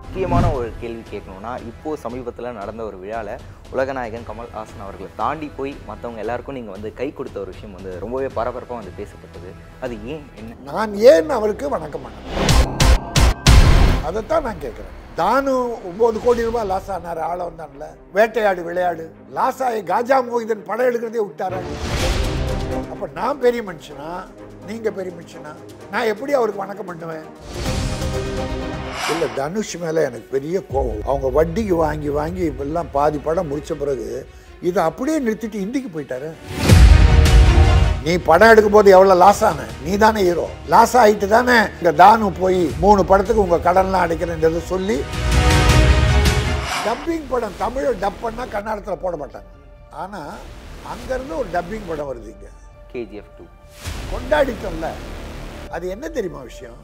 முக்கியமான ஒரு கேள்வி கேட்கணும்னா இப்போது சமீபத்தில் நடந்த ஒரு விழாவில் உலகநாயகன் கமல் ஹாசன் அவர்களை தாண்டி போய் மற்றவங்க எல்லாருக்கும் நீங்கள் வந்து கை கொடுத்த ஒரு விஷயம் வந்து ரொம்பவே பரபரப்பாக வந்து பேசப்பட்டது அது ஏன் என்ன நான் ஏன் அவருக்கு வணக்கம் பண்ணணும் அதைத்தான் நான் கேட்குறேன் தானு ஒன்பது கோடி ரூபாய் லாஸ் ஆனார் ஆள வந்தான்ல வேட்டையாடு விளையாடு லாஸாயை காஜா மோகிதன் படம் எடுக்கிறதே விட்டாரா அப்ப நான் பெரிய மனுஷனா நீங்க பெரிய மனுஷனா நான் எப்படி அவருக்கு வணக்கம் பண்ணுவேன் இல்ல தனுஷ் மேல எனக்கு பெரிய கோவம் அவங்க வட்டிக்கு வாங்கி வாங்கி இப்பெல்லாம் பாதி படம் முடிச்ச பிறகு இதை அப்படியே நிறுத்திட்டு இந்திக்கு போயிட்டாரு நீ படம் எடுக்கும் போது எவ்வளவு லாஸ் ஆன நீ தானே ஹீரோ லாஸ் ஆயிட்டு தானே இங்க தானு போய் மூணு படத்துக்கு உங்க கடன்லாம் அடைக்கிறேன்றதை சொல்லி டப்பிங் படம் தமிழை டப் பண்ணா கன்னடத்தில் போட மாட்டாங்க ஆனா அங்கிருந்து ஒரு டப்பிங் படம் வருது இங்க கேஜிஎஃப் டூ கொண்டாடிட்டோம்ல அது என்ன தெரியுமா விஷயம்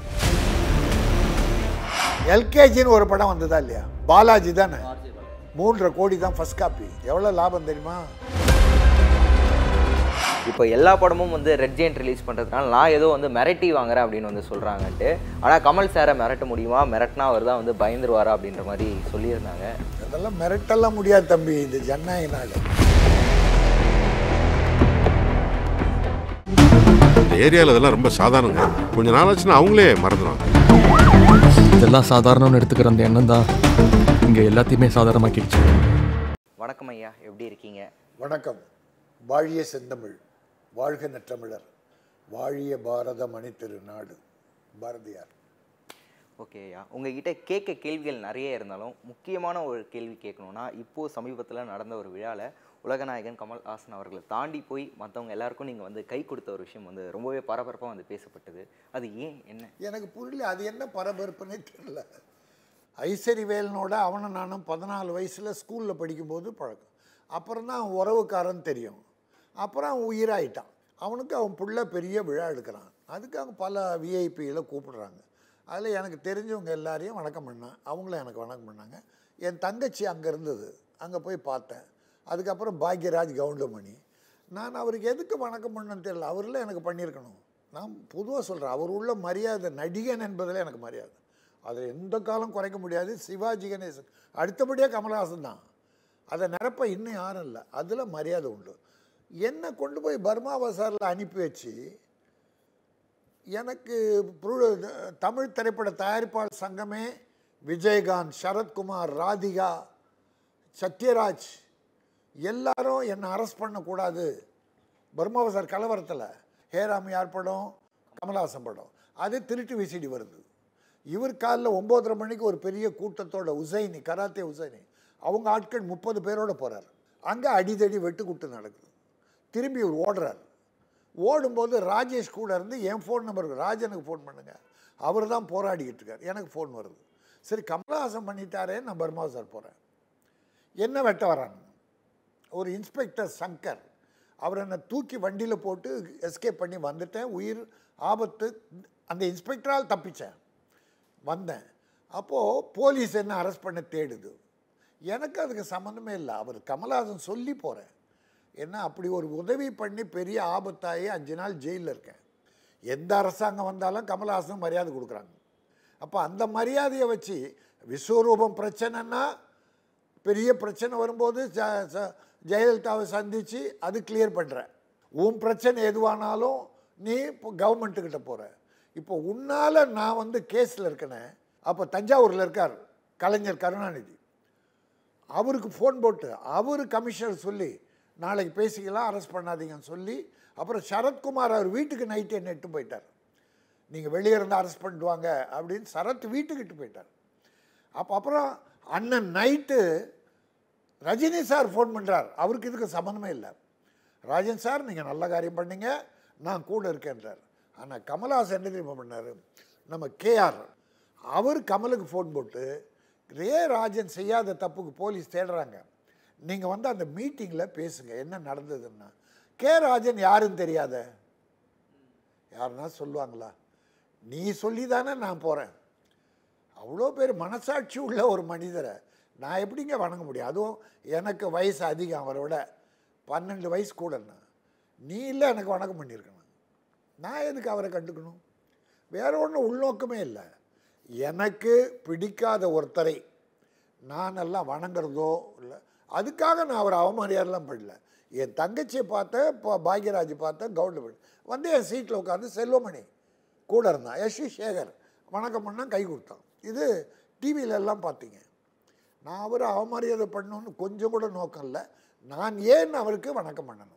எல்கேஜின்னு ஒரு படம் வந்ததா இல்லையா பாலாஜி தானே மூன்றரை கோடி தான் ஃபர்ஸ்ட் காப்பி எவ்வளோ லாபம் தெரியுமா இப்போ எல்லா படமும் வந்து ரெட் ஜெயின்ட் ரிலீஸ் பண்ணுறதுனால நான் ஏதோ வந்து மிரட்டி வாங்குறேன் அப்படின்னு வந்து சொல்கிறாங்கன்ட்டு ஆனால் கமல் சாரை மிரட்ட முடியுமா மிரட்டினா அவர் தான் வந்து பயந்துருவாரா அப்படின்ற மாதிரி சொல்லியிருந்தாங்க அதெல்லாம் மிரட்டெல்லாம் முடியாது தம்பி இது ஜனநாயக நாடு இந்த ஏரியாவில் இதெல்லாம் ரொம்ப சாதாரணங்க கொஞ்ச நாளாச்சுன்னா அவங்களே மறந்துடுவாங்க இதெல்லாம் சாதாரணம்னு எடுத்துக்கிற அந்த எண்ணம் தான் இங்கே எல்லாத்தையுமே சாதாரணமாக்கிடுச்சு வணக்கம் ஐயா எப்படி இருக்கீங்க வணக்கம் வாழிய செந்தமிழ் வாழ்க நற்றமிழர் வாழிய பாரத மணி திருநாடு பாரதியார் ஓகே ஐயா உங்ககிட்ட கேட்க கேள்விகள் நிறைய இருந்தாலும் முக்கியமான ஒரு கேள்வி கேட்கணும்னா இப்போது சமீபத்தில் நடந்த ஒரு விழாவில் உலகநாயகன் கமல் ஹாசன் அவர்களை தாண்டி போய் மற்றவங்க எல்லாருக்கும் நீங்கள் வந்து கை கொடுத்த ஒரு விஷயம் வந்து ரொம்பவே பரபரப்பாக வந்து பேசப்பட்டது அது ஏன் என்ன எனக்கு புரியல அது என்ன பரபரப்புன்னே தெரியல ஐசரிவேலனோட அவனும் நானும் பதினாலு வயசில் ஸ்கூலில் படிக்கும்போது பழக்கம் அப்புறம் தான் அவன் உறவுக்காரன் தெரியும் அப்புறம் அவன் உயிராயிட்டான் அவனுக்கு அவன் புள்ள பெரிய விழா எடுக்கிறான் அதுக்கு அவங்க பல விஐபிகளை கூப்பிடுறாங்க அதில் எனக்கு தெரிஞ்சவங்க எல்லாரையும் வணக்கம் பண்ணேன் அவங்களும் எனக்கு வணக்கம் பண்ணாங்க என் தங்கச்சி அங்கே இருந்தது அங்கே போய் பார்த்தேன் அதுக்கப்புறம் பாக்யராஜ் கவுண்டமணி நான் அவருக்கு எதுக்கு வணக்கம் பண்ணணும்னு தெரியல அவரில் எனக்கு பண்ணியிருக்கணும் நான் பொதுவாக சொல்கிறேன் அவர் உள்ள மரியாதை நடிகன் என்பதில் எனக்கு மரியாதை அதில் எந்த காலம் குறைக்க முடியாது சிவாஜி கணேசன் அடுத்தபடியாக கமலஹாசன் தான் அதை நிரப்ப இன்னும் யாரும் இல்லை அதில் மரியாதை உண்டு என்னை கொண்டு போய் பர்மா பசாரில் அனுப்பி வச்சு எனக்கு புரு- தமிழ் திரைப்பட தயாரிப்பாளர் சங்கமே விஜயகாந்த் சரத்குமார் ராதிகா சத்யராஜ் எல்லாரும் என்னை அரெஸ்ட் பண்ணக்கூடாது பர்மா பசார் கலவரத்தில் ஹேராமியார் படம் கமலஹாசன் படம் அது திருட்டு விசிடி வருது இவர் காலைல ஒம்போதரை மணிக்கு ஒரு பெரிய கூட்டத்தோட உசைனி கராத்தே உசைனி அவங்க ஆட்கள் முப்பது பேரோட போகிறார் அங்கே அடிதடி வெட்டுக்குட்டு நடக்குது திரும்பி இவர் ஓடுறார் ஓடும்போது ராஜேஷ் கூட இருந்து என் ஃபோன் நம்பருக்கு ராஜனுக்கு ஃபோன் பண்ணுங்க அவர் தான் போராடிக்கிட்டு இருக்கார் எனக்கு ஃபோன் வருது சரி கமலஹாசன் பண்ணிட்டாரே நான் பர்மா சார் போகிறேன் என்ன வெட்ட வராங்க ஒரு இன்ஸ்பெக்டர் சங்கர் அவர் என்னை தூக்கி வண்டியில் போட்டு எஸ்கேப் பண்ணி வந்துட்டேன் உயிர் ஆபத்து அந்த இன்ஸ்பெக்டரால் தப்பிச்சேன் வந்தேன் அப்போது போலீஸ் என்ன அரெஸ்ட் பண்ண தேடுது எனக்கு அதுக்கு சம்மந்தமே இல்லை அவர் கமலஹாசன் சொல்லி போகிறேன் என்ன அப்படி ஒரு உதவி பண்ணி பெரிய ஆபத்தாகி அஞ்சு நாள் ஜெயிலில் இருக்கேன் எந்த அரசாங்கம் வந்தாலும் கமலஹாசன் மரியாதை கொடுக்குறாங்க அப்போ அந்த மரியாதையை வச்சு விஸ்வரூபம் பிரச்சனைன்னா பெரிய பிரச்சனை வரும்போது ஜ- ஜ- ஜெயலலிதாவை சந்தித்து அது கிளியர் பண்ணுறேன் உன் பிரச்சனை எதுவானாலும் நீ இப்போ கவர்மெண்ட்டுக்கிட்ட போகிற இப்போ உன்னால் நான் வந்து கேஸில் இருக்கனே அப்போ தஞ்சாவூரில் இருக்கார் கலைஞர் கருணாநிதி அவருக்கு ஃபோன் போட்டு அவர் கமிஷனர் சொல்லி நாளைக்கு பேசிக்கலாம் அரெஸ்ட் பண்ணாதீங்கன்னு சொல்லி அப்புறம் சரத்குமார் அவர் வீட்டுக்கு நைட்டு என்ன இட்டு போயிட்டார் நீங்கள் வெளியே இருந்து அரெஸ்ட் பண்ணிடுவாங்க அப்படின்னு சரத் வீட்டுக்கு இட்டு போயிட்டார் அப்போ அப்புறம் அண்ணன் நைட்டு ரஜினி சார் ஃபோன் பண்ணுறார் அவருக்கு இதுக்கு சம்மந்தமே இல்லை ராஜன் சார் நீங்கள் நல்ல காரியம் பண்ணீங்க நான் கூட இருக்கேன்றார் ஆனால் கமல்ஹாசன் என்ன தெரியுமா பண்ணார் நம்ம கேஆர் அவர் கமலுக்கு ஃபோன் போட்டு ரே ராஜன் செய்யாத தப்புக்கு போலீஸ் தேடுறாங்க நீங்கள் வந்து அந்த மீட்டிங்கில் பேசுங்க என்ன நடந்ததுன்னா கே ராஜன் யாருன்னு தெரியாத யாருன்னா சொல்லுவாங்களா நீ சொல்லி தானே நான் போகிறேன் அவ்வளோ பேர் மனசாட்சி உள்ள ஒரு மனிதரை நான் எப்படிங்க வணங்க முடியும் அதுவும் எனக்கு வயசு அதிகம் அவரோட பன்னெண்டு வயசு கூடண்ணா நீ இல்லை எனக்கு வணக்கம் பண்ணியிருக்கணும் நான் எதுக்கு அவரை கண்டுக்கணும் வேற ஒன்றும் உள்நோக்கமே இல்லை எனக்கு பிடிக்காத ஒருத்தரை நான் எல்லாம் வணங்குறதோ இல்லை அதுக்காக நான் அவர் அவமரியாதைலாம் பண்ணல என் தங்கச்சியை பார்த்தேன் இப்போ பாக்யராஜ் பார்த்தேன் கவுண்டமணி வந்து என் சீட்டில் உட்காந்து செல்வமணி கூட இருந்தான் எஸ் வி சேகர் வணக்கம் பண்ணா கை கொடுத்தான் இது டிவியில எல்லாம் பார்த்தீங்க நான் அவரை அவமரியாதை பண்ணணும்னு கொஞ்சம் கூட நோக்கம் இல்லை நான் ஏன் அவருக்கு வணக்கம் பண்ணணும்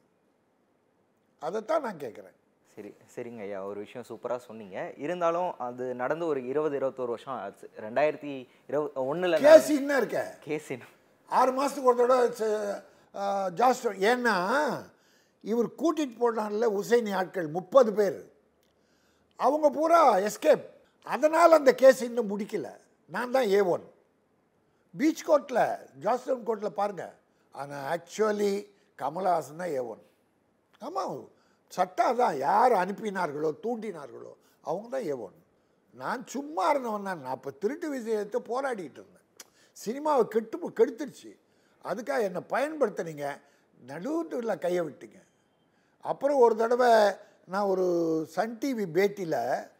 அதைத்தான் நான் கேட்குறேன் சரி சரிங்க ஐயா ஒரு விஷயம் சூப்பராக சொன்னீங்க இருந்தாலும் அது நடந்து ஒரு இருபது இருபத்தோரு வருஷம் ஆச்சு ரெண்டாயிரத்தி இருபது ஒன்றில் கேஸ் இன்னும் இருக்க கேஸ் ஆறு மாதத்துக்கு ஒரு தடவை ச- ஆ, ஜாஸ்தி ஏன்னா இவர் கூட்டிகிட்டு போனான்ல உசைனி ஆட்கள் முப்பது பேர் அவங்க பூரா எஸ்கேப் அதனால் அந்த கேஸ் இன்னும் முடிக்கல நான் தான் ஏ ஒன் பீச் கோர்ட்டில் ஜாஸ்டன் கோர்ட்டில் பாருங்கள் ஆனால் ஆக்சுவலி கமலஹாசன் தான் ஏ ஒன் ஆமாம் சட்டம் தான் யார் அனுப்பினார்களோ தூண்டினார்களோ அவங்க தான் ஏ ஒன் நான் சும்மா இருந்தவன் தான் நான் இப்போ திருட்டு விஷயத்தை போராடிட்டு இருந்தேன் சினிமாவை கெட்டு கெடுத்துருச்சு அதுக்காக என்னை பயன்படுத்துனீங்க நடுவில் கையை விட்டீங்க அப்புறம் ஒரு தடவை நான் ஒரு சன் டிவி பேட்டியில்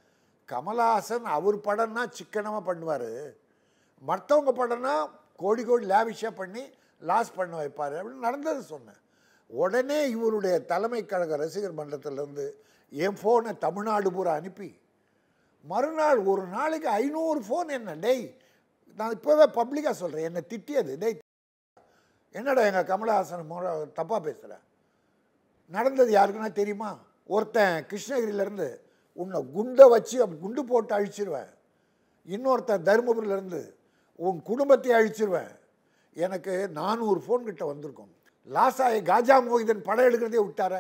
கமலஹாசன் அவர் படம்னா சிக்கனமாக பண்ணுவார் மற்றவங்க படம்னா கோடி கோடி லேவிஷாக பண்ணி லாஸ் பண்ண வைப்பார் அப்படின்னு நடந்தது சொன்னேன் உடனே இவருடைய தலைமை கழக ரசிகர் மன்றத்திலேருந்து என் ஃபோனை தமிழ்நாடு பூரா அனுப்பி மறுநாள் ஒரு நாளைக்கு ஐநூறு ஃபோன் என்ன டேய் நான் இப்போவே பப்ளிக்காக சொல்கிறேன் என்னை திட்டியது டேய் என்னடா எங்கள் கமலஹாசன் முறை தப்பாக பேசுகிறேன் நடந்தது யாருக்குன்னா தெரியுமா ஒருத்தன் கிருஷ்ணகிரியிலேருந்து உன்னை குண்டை வச்சு அப்படி குண்டு போட்டு அழிச்சிருவேன் இன்னொருத்தன் தருமபுரியிலேருந்து உன் குடும்பத்தை அழிச்சிருவேன் எனக்கு நானூறு ஃபோன் கிட்ட வந்திருக்கும் லாசாயை காஜா மோகிதன் படம் எடுக்கிறதே விட்டார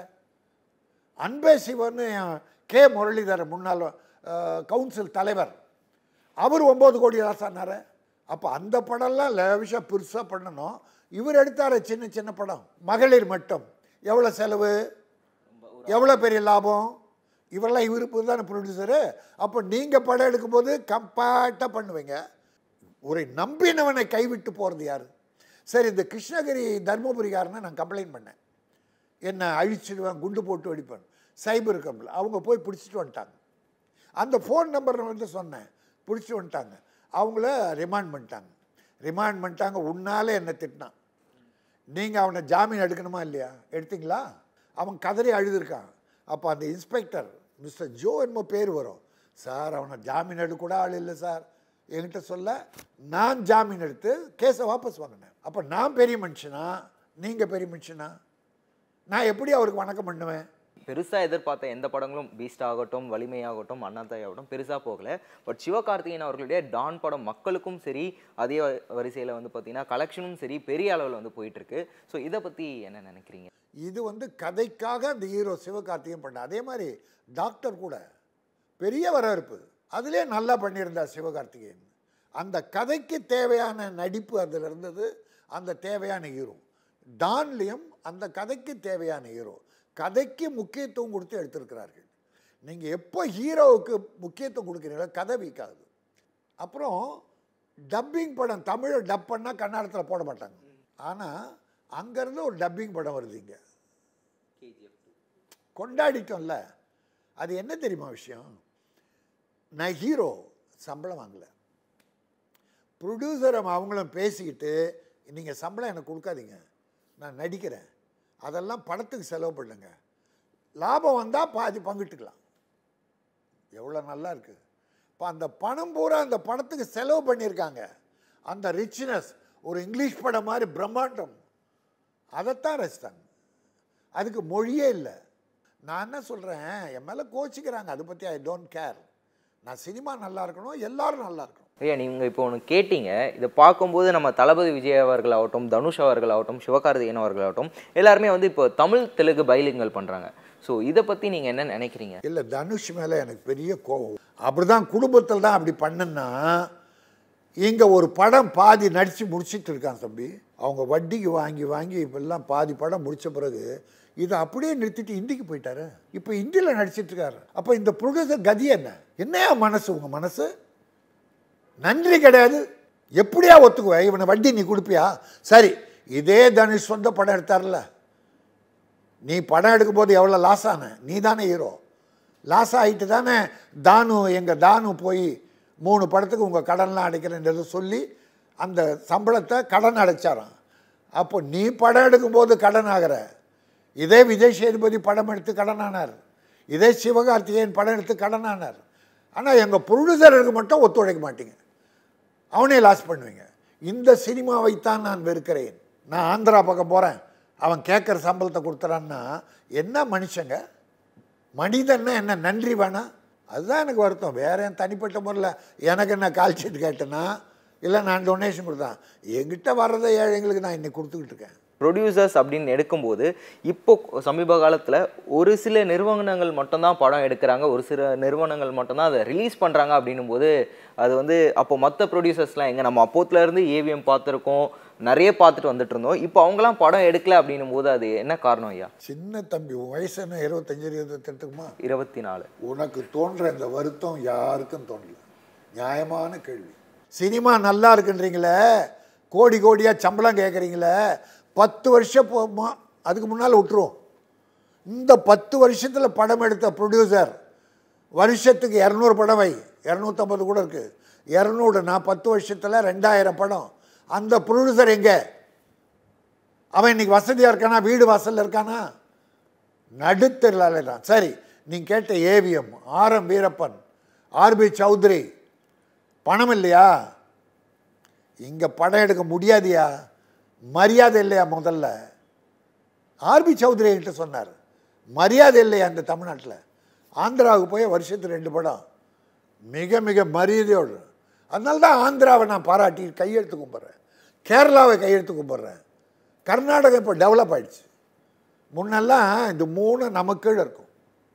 அன்பே சிவன் கே முரளிதரன் முன்னாள் அஹ், கவுன்சில் தலைவர் அவர் ஒம்பது கோடி லாசானார அப்போ அந்த படம்லாம் லேவிஷாக பெருசாக பண்ணணும் இவர் எடுத்தார சின்ன சின்ன படம் மகளிர் மட்டும் எவ்வளோ செலவு எவ்வளோ பெரிய லாபம் இவரெல்லாம் இவருக்கு தானே ப்ரொடியூசரு அப்போ நீங்கள் படம் எடுக்கும்போது கம்பேக்டாக பண்ணுவீங்க ஒரு நம்பினவனை கைவிட்டு போகிறது யார் சரி இந்த கிருஷ்ணகிரி தர்மபுரிக்காரனை நான் கம்ப்ளைண்ட் பண்ணேன் என்ன அழிச்சிடுவேன் குண்டு போட்டு வெடிப்பேன் சைபர் கம்பில் அவங்க போய் பிடிச்சிட்டு வந்துட்டாங்க அந்த ஃபோன் நம்பர் வந்து சொன்னேன் பிடிச்சிட்டு வந்துட்டாங்க அவங்கள ரிமாண்ட் பண்ணிட்டாங்க ரிமாண்ட் பண்ணிட்டாங்க உன்னாலே என்ன திட்டினான் நீங்கள் அவனை ஜாமீன் எடுக்கணுமா இல்லையா எடுத்தீங்களா அவன் கதறி அழுதுருக்கான் அப்போ அந்த இன்ஸ்பெக்டர் மிஸ்டர் ஜோ என்னமோ பேர் வரும் சார் அவனை ஜாமீன் எடுக்க கூட ஆள் இல்லை சார் என்கிட்ட சொல்ல நான் ஜாமீன் எடுத்து கேஸை வாபஸ் வாங்கினேன் அப்போ நான் பெரிய மனுஷனா நீங்கள் பெரிய மனுஷனா நான் எப்படி அவருக்கு வணக்கம் பண்ணுவேன் பெருசாக எதிர்பார்த்த எந்த படங்களும் பீஸ்ட் ஆகட்டும் வலிமை ஆகட்டும் அண்ணாத்தாய் ஆகட்டும் பெருசாக போகல பட் சிவகார்த்திகேயன் அவர்களுடைய டான் படம் மக்களுக்கும் சரி அதே வரிசையில் வந்து பார்த்தீங்கன்னா கலெக்ஷனும் சரி பெரிய அளவில் வந்து போயிட்டு இருக்கு ஸோ இதை பற்றி என்ன நினைக்கிறீங்க இது வந்து கதைக்காக அந்த ஹீரோ சிவகார்த்திகேயன் பண்ண அதே மாதிரி டாக்டர் கூட பெரிய வரவேற்பு அதிலே நல்லா பண்ணியிருந்தார் சிவகார்த்திகேயன் அந்த கதைக்கு தேவையான நடிப்பு அதில் இருந்தது அந்த தேவையான ஹீரோ டான்லேயும் அந்த கதைக்கு தேவையான ஹீரோ கதைக்கு முக்கியத்துவம் கொடுத்து எடுத்திருக்கிறார்கள் நீங்கள் எப்போ ஹீரோவுக்கு முக்கியத்துவம் கொடுக்குறீங்களோ கதை வீக்காகுது அப்புறம் டப்பிங் படம் தமிழை டப் பண்ணால் கன்னடத்தில் போட மாட்டாங்க ஆனால் அங்கேருந்து ஒரு டப்பிங் படம் வருது இங்கே கொண்டாடிட்டோம்ல அது என்ன தெரியுமா விஷயம் நான் ஹீரோ சம்பளம் வாங்கல ப்ரொடியூசர் அவங்களும் பேசிக்கிட்டு நீங்கள் சம்பளம் எனக்கு கொடுக்காதீங்க நான் நடிக்கிறேன் அதெல்லாம் படத்துக்கு செலவு பண்ணுங்க லாபம் வந்தால் பாதி பங்கிட்டுக்கலாம் எவ்வளோ நல்லா இருக்குது இப்போ அந்த பணம் பூரா அந்த படத்துக்கு செலவு பண்ணியிருக்காங்க அந்த ரிச்னஸ் ஒரு இங்கிலீஷ் படம் மாதிரி பிரம்மாண்டம் அதைத்தான் ரசித்தாங்க அதுக்கு மொழியே இல்லை நான் என்ன சொல்கிறேன் என் மேலே கோச்சிக்கிறாங்க அதை பற்றி ஐ டோன்ட் கேர் நான் சினிமா நல்லா இருக்கணும் எல்லாரும் நல்லா இருக்கணும் ஐயா நீங்கள் இப்போ ஒன்று கேட்டீங்க இதை பார்க்கும்போது நம்ம தளபதி விஜய் அவர்களாகட்டும் தனுஷ் அவர்களாகட்டும் சிவகார்த்திகேயன் அவர்களாகட்டும் எல்லாருமே வந்து இப்போ தமிழ் தெலுங்கு பைலிங்கல் பண்ணுறாங்க ஸோ இதை பற்றி நீங்கள் என்ன நினைக்கிறீங்க இல்லை தனுஷ் மேலே எனக்கு பெரிய கோபம் அப்படிதான் குடும்பத்தில் தான் அப்படி பண்ணுன்னா இங்கே ஒரு படம் பாதி நடித்து முடிச்சிட்டு இருக்கான் தம்பி அவங்க வட்டிக்கு வாங்கி வாங்கி இப்பெல்லாம் பாதி படம் முடித்த பிறகு இதை அப்படியே நிறுத்திட்டு ஹிந்திக்கு போயிட்டாரு இப்போ ஹிந்தியில் நடிச்சிட்டு இருக்காரு அப்போ இந்த ப்ரொடியூசர் கதி என்ன என்னையா மனசு உங்கள் மனசு நன்றி கிடையாது எப்படியா ஒத்துக்குவேன் இவனை வட்டி நீ கொடுப்பியா சரி இதே தனுஷ் சொந்த படம் எடுத்தார்ல நீ படம் எடுக்கும்போது எவ்வளோ லாஸ் ஆன நீ தானே ஹீரோ லாஸ் ஆகிட்டு தானே தானு எங்கள் தானு போய் மூணு படத்துக்கு உங்கள் கடன்லாம் அடைக்கிறேன்றதை சொல்லி அந்த சம்பளத்தை கடன் அடைச்சாராம் அப்போ நீ படம் எடுக்கும்போது கடன் ஆகிற இதே விஜய் சேதுபதி படம் எடுத்து கடன் ஆனார் இதே சிவகார்த்திகேயன் படம் எடுத்து கடன் ஆனார் ஆனால் எங்கள் ப்ரொடியூசருக்கு மட்டும் ஒத்துழைக்க மாட்டீங்க அவனே லாஸ் பண்ணுவீங்க இந்த சினிமாவைத்தான் நான் வெறுக்கிறேன் நான் ஆந்திரா பக்கம் போகிறேன் அவன் கேட்குற சம்பளத்தை கொடுத்துறான்னா என்ன மனுஷங்க மனிதன்னா என்ன நன்றி வேணாம் அதுதான் எனக்கு வருத்தம் வேற என் தனிப்பட்ட முறையில் எனக்கு என்ன கால் ஷீட் கேட்டேன்னா இல்லை நான் டொனேஷன் கொடுத்தேன் என்கிட்ட வர்றதை ஏழைங்களுக்கு நான் இன்னைக்கு கொடுத்துக்கிட்டு இருக்கேன் ப்ரொடியூசர்ஸ் அப்படின்னு எடுக்கும்போது இப்போ சமீப காலத்தில் ஒரு சில நிறுவனங்கள் மட்டும்தான் படம் எடுக்கிறாங்க ஒரு சில நிறுவனங்கள் மட்டும்தான் அதை ரிலீஸ் பண்ணுறாங்க அப்படின்னும் போது அது வந்து அப்போ மற்ற ப்ரொடியூசர்ஸ்லாம் எங்கே நம்ம அப்போத்துல இருந்து ஏவிஎம் பார்த்துருக்கோம் நிறைய பார்த்துட்டு வந்துட்டு இருந்தோம் இப்போ அவங்களாம் படம் எடுக்கல அப்படின்னும் போது அது என்ன காரணம் ஐயா சின்ன தம்பி உன் வயசு என்ன இருபத்தஞ்சு இருபத்தெட்டுக்குமா இருபத்தி நாலு உனக்கு தோன்ற இந்த வருத்தம் யாருக்கும் தோணல நியாயமான கேள்வி சினிமா நல்லா இருக்குன்றீங்களே கோடி கோடியாக சம்பளம் கேட்குறீங்களே பத்து வருஷம் போ மு- அதுக்கு முன்னால் விட்டுருவோம் இந்த பத்து வருஷத்தில் படம் எடுத்த ப்ரொடியூசர் வருஷத்துக்கு இரநூறு படம் வை இரநூத்தம்பது கூட இருக்குது இரநூறு நான் பத்து வருஷத்தில் ரெண்டாயிரம் படம் அந்த ப்ரொடியூசர் எங்கே அவன் இன்னைக்கு வசதியாக இருக்கானா வீடு வாசலில் இருக்கானா நடுத்தெருளால தான் சரி நீங்கள் கேட்ட AVM R M Veerappan RP Chowdhury பணம் இல்லையா இங்கே படம் எடுக்க முடியாதியா மரியாதை இல்லையா முதல்ல ஆர்பி சௌத்ரி என்கிட்ட சொன்னார் மரியாதை இல்லையா இந்த தமிழ்நாட்டில் ஆந்திராவுக்கு போய் வருஷத்துக்கு ரெண்டு படம் மிக மிக மரியாதையோடு அதனால தான் ஆந்திராவை நான் பாராட்டி கையெழுத்து கும்பிட்றேன் கேரளாவை கையெழுத்து கும்பிட்றேன் கர்நாடகா இப்போ டெவலப் ஆயிடுச்சு முன்னெல்லாம் இந்த மூணு நமக்கு கீழே இருக்கும்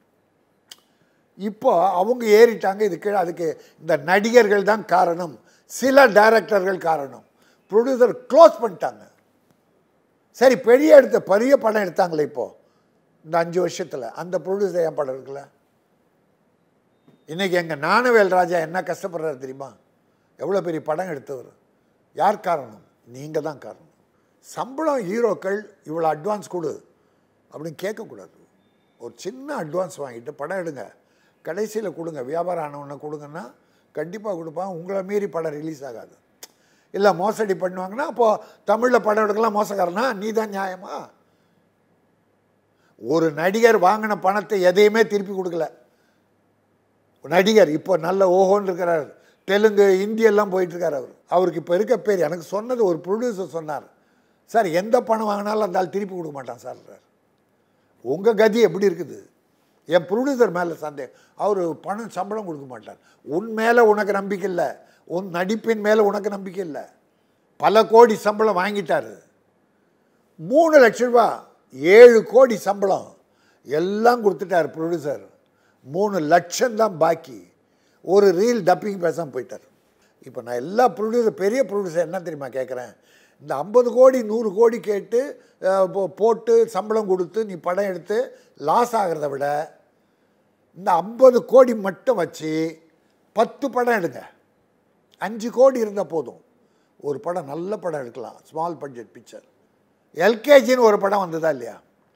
இப்போ அவங்க ஏறிட்டாங்க இது கீழே அதுக்கு இந்த நடிகர்கள் தான் காரணம் சில டைரக்டர்கள் காரணம் ப்ரொடியூசர் க்ளோஸ் பண்ணிட்டாங்க சரி பெரிய எடுத்த பெரிய படம் எடுத்தாங்களே இப்போ இந்த அஞ்சு வருஷத்தில் அந்த ப்ரொடியூசர் ஏன் படம் இருக்குல்ல இன்னைக்கு எங்கள் ஞானவேல் ராஜா என்ன கஷ்டப்படுறாரு தெரியுமா எவ்வளோ பெரிய படம் எடுத்தவர் யார் காரணம் நீங்கள் தான் காரணம் சம்பளம் ஹீரோக்கள் இவ்வளோ அட்வான்ஸ் கொடு அப்படின்னு கேட்கக்கூடாது ஒரு சின்ன அட்வான்ஸ் வாங்கிட்டு படம் எடுங்க கடைசியில் கொடுங்க வியாபாரம் ஆனவொன்னே கொடுங்கன்னா கண்டிப்பாக கொடுப்பான் உங்களை மீறி படம் ரிலீஸ் ஆகாது இல்லை மோசடி பண்ணுவாங்கன்னா அப்போது தமிழில் படம் எடுக்கலாம் மோசக்காரனா நீ தான் நியாயமா ஒரு நடிகர் வாங்கின பணத்தை எதையுமே திருப்பி கொடுக்கல நடிகர் இப்போ நல்ல ஓஹோன்னு இருக்கிறார் தெலுங்கு இந்தி எல்லாம் போயிட்டு இருக்கார் அவர் அவருக்கு இப்போ இருக்க பேர் எனக்கு சொன்னது ஒரு ப்ரொடியூசர் சொன்னார் சார் எந்த பணம் வாங்கினாலும் அந்த ஆள் திருப்பி கொடுக்க மாட்டான் சார் உங்கள் கதி எப்படி இருக்குது என் ப்ரொடியூசர் மேலே சந்தேகம் அவர் பணம் சம்பளம் கொடுக்க மாட்டார் உன் மேலே உனக்கு நம்பிக்கை இல்லை உன் நடிப்பின் மேலே உனக்கு நம்பிக்கை இல்லை பல கோடி சம்பளம் வாங்கிட்டாரு மூணு லட்ச ரூபா ஏழு கோடி சம்பளம் எல்லாம் கொடுத்துட்டார் ப்ரொடியூசர் மூணு லட்சம் தான் பாக்கி ஒரு ரீல் டப்பிங் பேசாமல் போயிட்டார் இப்போ நான் எல்லா ப்ரொடியூசர் பெரிய ப்ரொடியூசர் என்ன தெரியுமா கேட்குறேன் இந்த ஐம்பது கோடி நூறு கோடி கேட்டு அஹ், போ- போட்டு சம்பளம் கொடுத்து நீ படம் எடுத்து லாஸ் ஆகிறத விட இந்த ஐம்பது கோடி மட்டும் வச்சு பத்து படம் எடுங்க அஞ்சு கோடி இருந்தால் போதும் ஒரு படம் நல்ல படம் எடுக்கலாம் ஸ்மால் பட்ஜெட் பிக்சர் எல்கேஜின்னு ஒரு படம் வந்ததா இல்லையா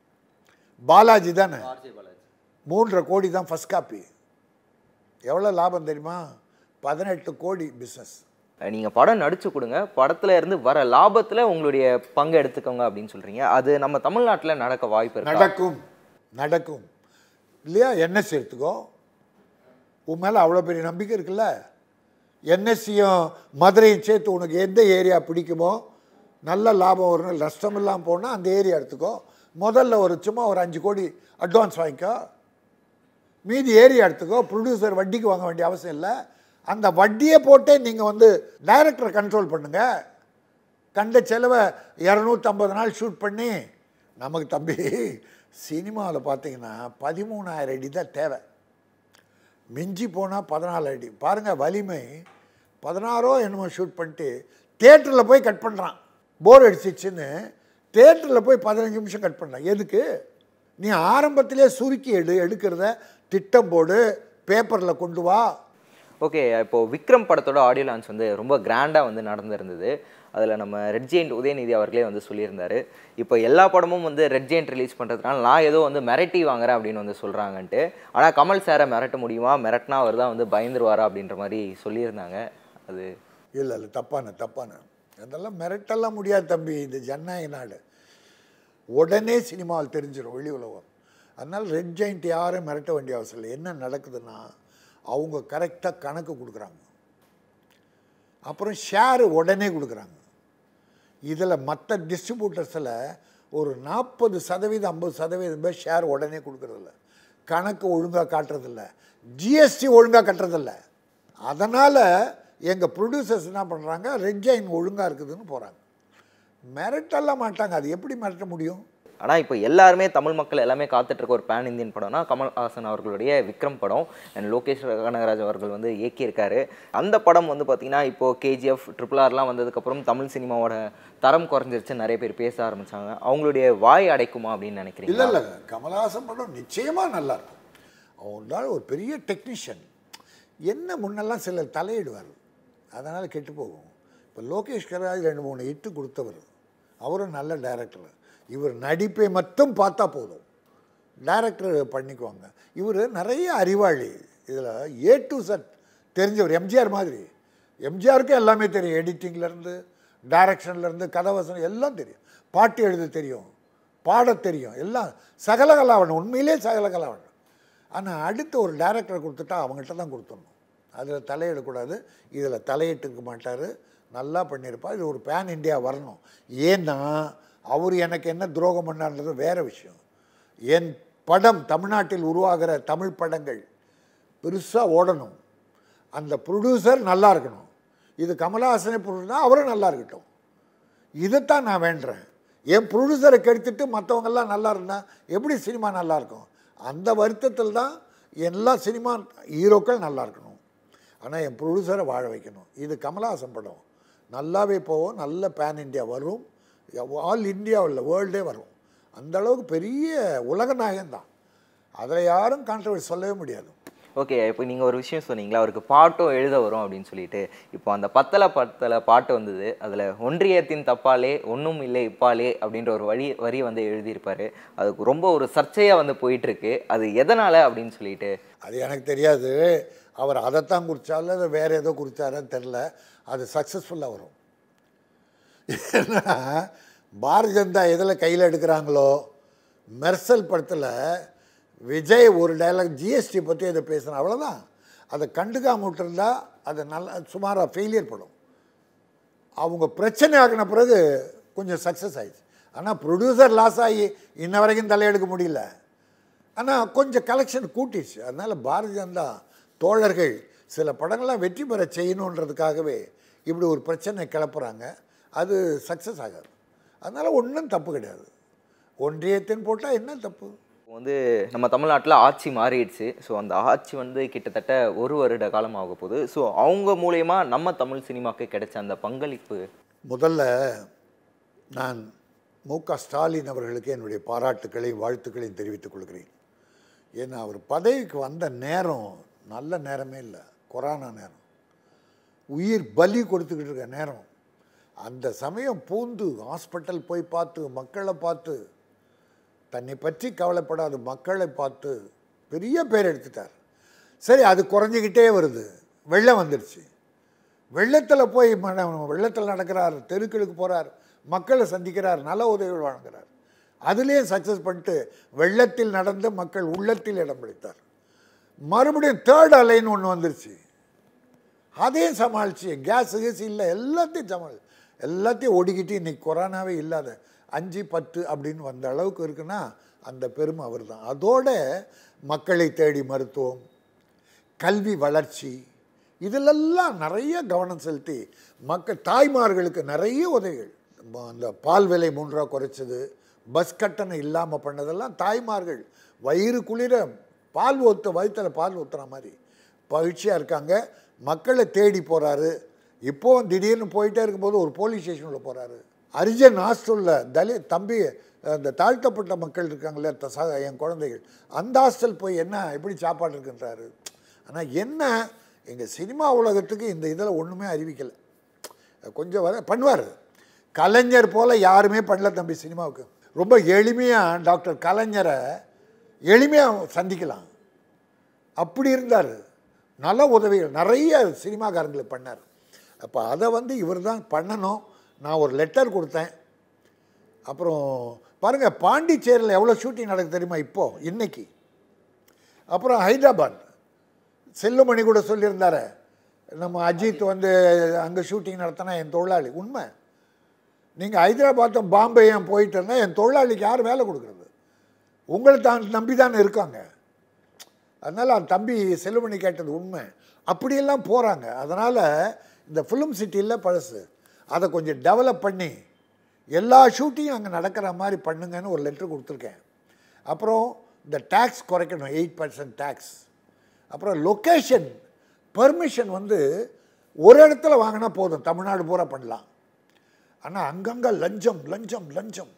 பாலாஜி தானே மூன்றரை கோடி தான் ஃபஸ்ட் காப்பி எவ்வளோ லாபம் தெரியுமா பதினெட்டு கோடி பிஸ்னஸ் நீங்க படம் நடிச்சு கொடுங்க படத்துல இருந்து வர லாபத்துல உங்களுடைய பங்கு எடுத்துக்கோங்க அப்படின்னு சொல்றீங்க அது நம்ம தமிழ்நாட்டுல நடக்க வாய்ப்பு இருக்கா நடக்கும் நடக்கும் இல்லையா என்எஸ்சி எடுத்துக்கோ உன் மேலே அவ்வளோ பெரிய நம்பிக்கை இருக்குல்ல என்எஸ்சியும் மதுரையும் சேர்த்து உனக்கு எந்த ஏரியா பிடிக்குமோ நல்ல லாபம் வரும் நஷ்டம் இல்லாமல் போனால் அந்த ஏரியா எடுத்துக்கோ முதல்ல ஒரு சும்மா ஒரு அஞ்சு கோடி அட்வான்ஸ் வாங்கிக்கோ மீதி ஏரியா எடுத்துக்கோ ப்ரொடியூசர் வட்டிக்கு வாங்க வேண்டிய அவசியம் இல்லை அந்த வட்டியை போட்டே நீங்கள் வந்து டைரக்டரை கண்ட்ரோல் பண்ணுங்கள் கண்ட செலவை இரநூத்தம்பது நாள் ஷூட் பண்ணி நமக்கு தம்பி சினிமாவில் பார்த்தீங்கன்னா பதிமூணாயிரம் அடி தான் தேவை மிஞ்சி போனால் பதினாலு அடி பாருங்கள் வலிமை பதினாறோ என்னமோ ஷூட் பண்ணிட்டு தேட்டரில் போய் கட் பண்ணுறான் போர் அடிச்சிச்சுன்னு தேட்டரில் போய் பதினஞ்சு நிமிஷம் கட் பண்ணான் எதுக்கு நீ ஆரம்பத்திலே சுருக்கி எடு எடுக்கிறத திட்டம் போடு பேப்பரில் கொண்டு வா ஓகே இப்போ விக்ரம் படத்தோட ஆடியோ லான்ச் வந்து ரொம்ப கிராண்டாக வந்து நடந்திருந்தது அதில் நம்ம ரெட் ஜெயிண்ட் உதயநிதி அவர்களே வந்து சொல்லியிருந்தாரு இப்போ எல்லா படமும் வந்து ரெட் ஜெயிண்ட் ரிலீஸ் பண்ணுறதுனால நான் ஏதோ வந்து மிரட்டி வாங்குறேன் அப்படின்னு வந்து சொல்கிறாங்கன்ட்டு ஆனால் கமல் சாரை மிரட்ட முடியுமா மிரட்டினா அவர் தான் வந்து பயந்துருவாரா அப்படின்ற மாதிரி சொல்லியிருந்தாங்க அது இல்லை இல்லை தப்பான தப்பான அதெல்லாம் மிரட்டெல்லாம் முடியாது தம்பி இது ஜனநாயக நாடு உடனே சினிமாவில் தெரிஞ்சிடும் வெளி உலகம் அதனால் ரெட் ஜெயிண்ட் யாரும் மிரட்ட வேண்டிய அவசியம் இல்லை என்ன நடக்குதுன்னா அவங்க கரெக்டாக கணக்கு கொடுக்குறாங்க அப்புறம் ஷேரு உடனே கொடுக்குறாங்க இதில் மற்ற டிஸ்ட்ரிபியூட்டர்ஸில் ஒரு நாற்பது சதவீதம் ஐம்பது சதவீதம் பேர் ஷேர் உடனே கொடுக்குறதில்ல கணக்கு ஒழுங்காக காட்டுறதில்ல ஜிஎஸ்டி ஒழுங்காக கட்டுறதில்ல அதனால் எங்கள் ப்ரொடியூசர்ஸ் என்ன பண்ணுறாங்க ரெட்ஜைன் ஒழுங்காக இருக்குதுன்னு போகிறாங்க மிரட்டெல்லாம் மாட்டாங்க அது எப்படி மிரட்ட முடியும் ஆனால் இப்போ எல்லாருமே தமிழ் மக்கள் எல்லாமே காத்துட்டு இருக்க ஒரு பேன் இந்தியன் படம்னா கமல்ஹாசன் அவர்களுடைய விக்ரம் படம் அண்ட் லோகேஷ் கனகராஜ் அவர்கள் வந்து இயக்கியிருக்காரு அந்த படம் வந்து பார்த்தீங்கன்னா இப்போ கேஜிஎஃப் ட்ரிபிள் ஆர்லாம் வந்ததுக்கப்புறம் தமிழ் சினிமாவோட தரம் குறைஞ்சிருச்சு நிறைய பேர் பேச ஆரம்பிச்சாங்க அவங்களுடைய வாய் அடைக்குமா அப்படின்னு இல்லை நினைக்கிறீங்க இல்லை கமலஹாசன் படம் நிச்சயமாக நல்லா இருக்கும் அவன் தான் ஒரு பெரிய டெக்னீஷியன் என்ன முன்னெல்லாம் சிலர் தலையிடுவார் அதனால் கெட்டு போகும் இப்போ லோகேஷ் கராஜ் ரெண்டு மூணு இட்டு கொடுத்தவர் அவரும் நல்ல டைரக்டர் இவர் நடிப்பை மட்டும் பார்த்தா போதும் டைரக்டர் பண்ணிக்குவாங்க இவர் நிறைய அறிவாளி இதில் ஏ டு செட் தெரிஞ்சவர் எம்ஜிஆர் மாதிரி எம்ஜிஆருக்கும் எல்லாமே தெரியும் எடிட்டிங்லேருந்து டைரக்ஷன்லேருந்து கதவசனம் எல்லாம் தெரியும் பாட்டு எழுத தெரியும் பாடத் தெரியும் எல்லாம் சகலகலாவணம் உண்மையிலே சகலகலாவணம் ஆனால் அடுத்து ஒரு டைரக்டரை கொடுத்துட்டா அவங்ககிட்ட தான் கொடுத்துடணும் அதில் தலையிடக்கூடாது இதில் தலையிட்டுக்க மாட்டார் நல்லா பண்ணியிருப்பார் இது ஒரு பேன் இந்தியா வரணும் ஏன்னா அவர் எனக்கு என்ன துரோகம் பண்ணார்ன்றது வேறு விஷயம் என் படம் தமிழ்நாட்டில் உருவாகிற தமிழ் படங்கள் பெருசாக ஓடணும் அந்த ப்ரொடியூசர் நல்லா இருக்கணும் இது கமலஹாசனை ப்ரொடியூசர் அவரும் நல்லா இருக்கட்டும் இதைத்தான் நான் வேண்டுறேன் என் ப்ரொடியூசரை கெடுத்துட்டு மற்றவங்கெல்லாம் நல்லா இருந்தால் எப்படி சினிமா நல்லா இருக்கும் அந்த வருத்தத்தில் தான் எல்லா சினிமா ஹீரோக்கள் நல்லா இருக்கணும் ஆனால் என் ப்ரொடியூசரை வாழ வைக்கணும் இது கமலஹாசன் படம் நல்லாவே போகும் நல்ல பேன் இந்தியா வரும் ஆல் இந்தியாவில் வேர்ல்டே வரும் அந்த அளவுக்கு பெரிய உலக நாயகம் தான் அதில் யாரும் கான்ட்ரவர்சி சொல்லவே முடியாது ஓகே இப்போ நீங்கள் ஒரு விஷயம் சொன்னீங்களா அவருக்கு பாட்டும் எழுத வரும் அப்படின்னு சொல்லிட்டு இப்போ அந்த பத்தல பத்தல பாட்டு வந்தது அதில் ஒன்றியத்தின் தப்பாலே ஒன்றும் இல்லை இப்பாலே அப்படின்ற ஒரு வழி வரி வந்து எழுதியிருப்பாரு அதுக்கு ரொம்ப ஒரு சர்ச்சையாக வந்து போயிட்டுருக்கு அது எதனால் அப்படின்னு சொல்லிட்டு அது எனக்கு தெரியாது அவர் அதைத்தான் குறித்தாலும் அதை வேறு ஏதோ குறித்தாரான்னு தெரில அது சக்ஸஸ்ஃபுல்லாக வரும் ஏன்னா பாரதிய ஜனதா எதில் கையில் எடுக்கிறாங்களோ மெர்சல் படத்தில் விஜய் ஒரு டைலாக் ஜிஎஸ்டி பற்றி அதை பேசுகிறேன் அவ்வளோதான் அதை கண்டுக்காம விட்டுருந்தா அது நல்லா சுமாராக ஃபெயிலியர் படும் அவங்க பிரச்சனை ஆகின பிறகு கொஞ்சம் சக்ஸஸ் ஆயிடுச்சு ஆனால் ப்ரொடியூசர் லாஸ் ஆகி இன்ன வரைக்கும் தலையெடுக்க முடியல ஆனால் கொஞ்சம் கலெக்ஷன் கூட்டிடுச்சு அதனால் பாரதிய ஜனதா தோழர்கள் சில படங்கள்லாம் வெற்றி பெற செய்யணுன்றதுக்காகவே இப்படி ஒரு பிரச்சனை கிளப்புறாங்க அது சக்ஸஸ் ஆகாது அதனால் ஒன்றும் தப்பு கிடையாது ஒன்றியத்தின் போட்டால் என்ன தப்பு இப்போ வந்து நம்ம தமிழ்நாட்டில் ஆட்சி மாறிடுச்சு ஸோ அந்த ஆட்சி வந்து கிட்டத்தட்ட ஒரு வருட காலம் ஆக போகுது ஸோ அவங்க மூலயமா நம்ம தமிழ் சினிமாக்கு கிடைச்ச அந்த பங்களிப்பு முதல்ல நான் மு க ஸ்டாலின் அவர்களுக்கு என்னுடைய பாராட்டுக்களையும் வாழ்த்துக்களையும் தெரிவித்துக் கொள்கிறேன் ஏன்னா அவர் பதவிக்கு வந்த நேரம் நல்ல நேரமே இல்லை கொரோனா நேரம் உயிர் பலி கொடுத்துக்கிட்டு இருக்க நேரம் அந்த சமயம் பூந்து ஹாஸ்பிட்டல் போய் பார்த்து மக்களை பார்த்து தன்னை பற்றி கவலைப்படாத மக்களை பார்த்து பெரிய பேர் எடுத்துட்டார் சரி அது குறைஞ்சிக்கிட்டே வருது வெள்ளம் வந்துடுச்சு வெள்ளத்தில் போய் மன- வெள்ளத்தில் நடக்கிறார் தெருக்களுக்கு போகிறார் மக்களை சந்திக்கிறார் நல உதவிகள் வழங்குறார் அதுலேயும் சக்ஸஸ் பண்ணிட்டு வெள்ளத்தில் நடந்து மக்கள் உள்ளத்தில் இடம் பிடித்தார் மறுபடியும் தேர்ட் அலைன்னு ஒன்று வந்துருச்சு அதையும் சமாளிச்சு கேஸ் கேஸ் இல்லை எல்லாத்தையும் சமாளி எல்லாத்தையும் ஒடிக்கிட்டு இன்னைக்கு கொரோனாவே இல்லாத அஞ்சு பத்து அப்படின்னு வந்த அளவுக்கு இருக்குன்னா அந்த பெருமை அவர் தான் அதோட மக்களை தேடி மருத்துவம் கல்வி வளர்ச்சி இதிலெல்லாம் நிறைய கவனம் செலுத்தி மக்கள் தாய்மார்களுக்கு நிறைய உதவிகள் ம- அந்த பால் விலை மூன்று ரூபா குறைச்சது பஸ் கட்டணம் இல்லாமல் பண்ணதெல்லாம் தாய்மார்கள் வயிறு குளிர பால் ஊற்ற வயிற்றில் பால் ஊற்றுற மாதிரி மகிழ்ச்சியாக இருக்காங்க மக்களை தேடி போகிறாரு இப்போ திடீர்னு போயிட்டே இருக்கும்போது ஒரு போலீஸ் ஸ்டேஷனில் போகிறாரு அரிஜன் ஹாஸ்டலில் தலி தம்பி அந்த தாழ்த்தப்பட்ட மக்கள் இருக்காங்களே த- சக என் குழந்தைகள் அந்த ஹாஸ்டல் போய் என்ன எப்படி சாப்பாடு இருக்குன்றாரு ஆனால் என்ன எங்கள் சினிமா உலகத்துக்கு இந்த இதில் ஒன்றுமே அறிவிக்கலை கொஞ்சம் வர பண்ணுவார் கலைஞர் போல் யாருமே பண்ணல தம்பி சினிமாவுக்கு ரொம்ப எளிமையாக டாக்டர் கலைஞரை எளிமையாக சந்திக்கலாம் அப்படி இருந்தார் நல்ல உதவிகள் நிறைய சினிமாக்காரங்களுக்கு பண்ணார் அப்போ அதை வந்து இவர் தான் பண்ணணும் நான் ஒரு லெட்டர் கொடுத்தேன் அப்புறம் பாருங்கள் பாண்டிச்சேரியில் எவ்வளோ ஷூட்டிங் நடக்குது தெரியுமா இப்போது இன்னைக்கு அப்புறம் ஹைதராபாத் செல்லுமணி கூட சொல்லியிருந்தாரு நம்ம அஜித் வந்து அங்கே ஷூட்டிங் நடத்தினா என் தொழிலாளி உண்மை நீங்கள் ஹைதராபாத்தும் பாம்பேயும் போயிட்டு இருந்தால் என் தொழிலாளிக்கு யார் வேலை கொடுக்குறது உங்களை தான் நம்பி தானே இருக்காங்க அதனால் அந்த தம்பி செல்லுமணி கேட்டது உண்மை அப்படியெல்லாம் போகிறாங்க அதனால் இந்த ஃபிலிம் சிட்டியில் பழசு அதை கொஞ்சம் டெவலப் பண்ணி எல்லா ஷூட்டிங்கும் அங்கே நடக்கிற மாதிரி பண்ணுங்கன்னு ஒரு லெட்டர் கொடுத்துருக்கேன் அப்புறம் இந்த டேக்ஸ் குறைக்கணும் எயிட் பர்சன்ட் டேக்ஸ் அப்புறம் லொக்கேஷன் பர்மிஷன் வந்து ஒரு இடத்துல வாங்கினா போதும் தமிழ்நாடு பூரா பண்ணலாம் ஆனால் அங்கங்கே லஞ்சம் லஞ்சம் லஞ்சம்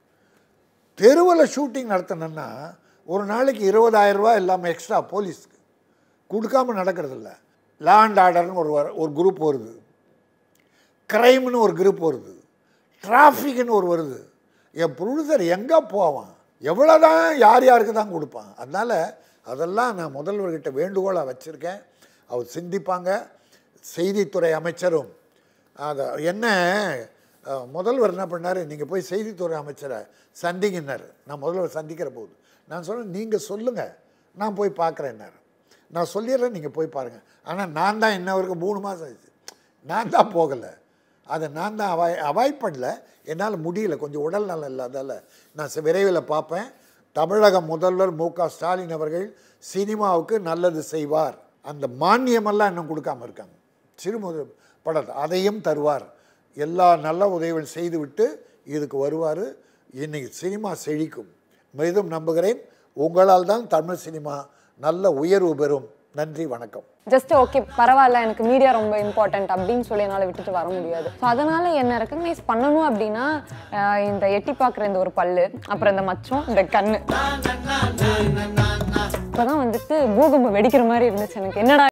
தெருவில் ஷூட்டிங் நடத்தணுன்னா ஒரு நாளைக்கு இருபதாயிரம் ரூபாய் இல்லாமல் எக்ஸ்ட்ரா போலீஸ்க்கு கொடுக்காம நடக்கிறதில்ல லா அண்ட் ஆர்டர்னு ஒரு வர- ஒரு குரூப் வருது க்ரைம்னு ஒரு குரூப் வருது டிராஃபிக்னு ஒரு வருது என் ப்ரொடியூசர் எங்கே போவான் எவ்வளோதான் யார் யாருக்கு தான் கொடுப்பான் அதனால் அதெல்லாம் நான் முதல்வர்கிட்ட வேண்டுகோளாக வச்சுருக்கேன் அவர் சிந்திப்பாங்க செய்தித்துறை அமைச்சரும் அதை என்ன அஹ், முதல்வர் என்ன பண்ணார் நீங்கள் போய் செய்தித்துறை அமைச்சரை சந்திங்கன்னார் நான் முதல்வர் சந்திக்கிற போது நான் சொன்னேன் நீங்கள் சொல்லுங்கள் நான் போய் பார்க்குறேன்னாரு நான் சொல்லிடுறேன் நீங்கள் போய் பாருங்கள் ஆனால் நான் தான் இன்ன வரைக்கும் மூணு மாதம் ஆச்சு நான் தான் போகலை அதை நான் தான் அவாய் அவாய்ட் பண்ணல என்னால் முடியல கொஞ்சம் உடல் நலம் இல்லாதால நான் சி- விரைவில் பார்ப்பேன் தமிழக முதல்வர் மு க ஸ்டாலின் அவர்கள் சினிமாவுக்கு நல்லது செய்வார் அந்த மானியமெல்லாம் இன்னும் கொடுக்காம இருக்காங்க சிறுமுக படத்தை அதையும் தருவார் எல்லா நல்ல உதவிகள் செய்துவிட்டு இதுக்கு வருவார் இன்னைக்கு சினிமா செழிக்கும் மீதும் நம்புகிறேன் உங்களால் தான் தமிழ் சினிமா நல்ல உயர்வு பெறும் நன்றி வணக்கம் ஜஸ்ட் ஓகே பரவாயில்ல எனக்கு மீடியா ரொம்ப இம்பார்ட்டன்ட் அப்படின்னு சொல்லி என்னால் விட்டுட்டு வர முடியாது ஸோ அதனால என்ன ரெக்கக்னைஸ் பண்ணணும் அப்படின்னா ஆஹ் இந்த எட்டி பார்க்குற இந்த ஒரு பல்லு அப்புறம் இந்த மச்சம் இந்த கண்ணு இப்போதான் வந்துட்டு பூகம்பம் வெடிக்கிற மாதிரி இருந்துச்சு எனக்கு என்னடா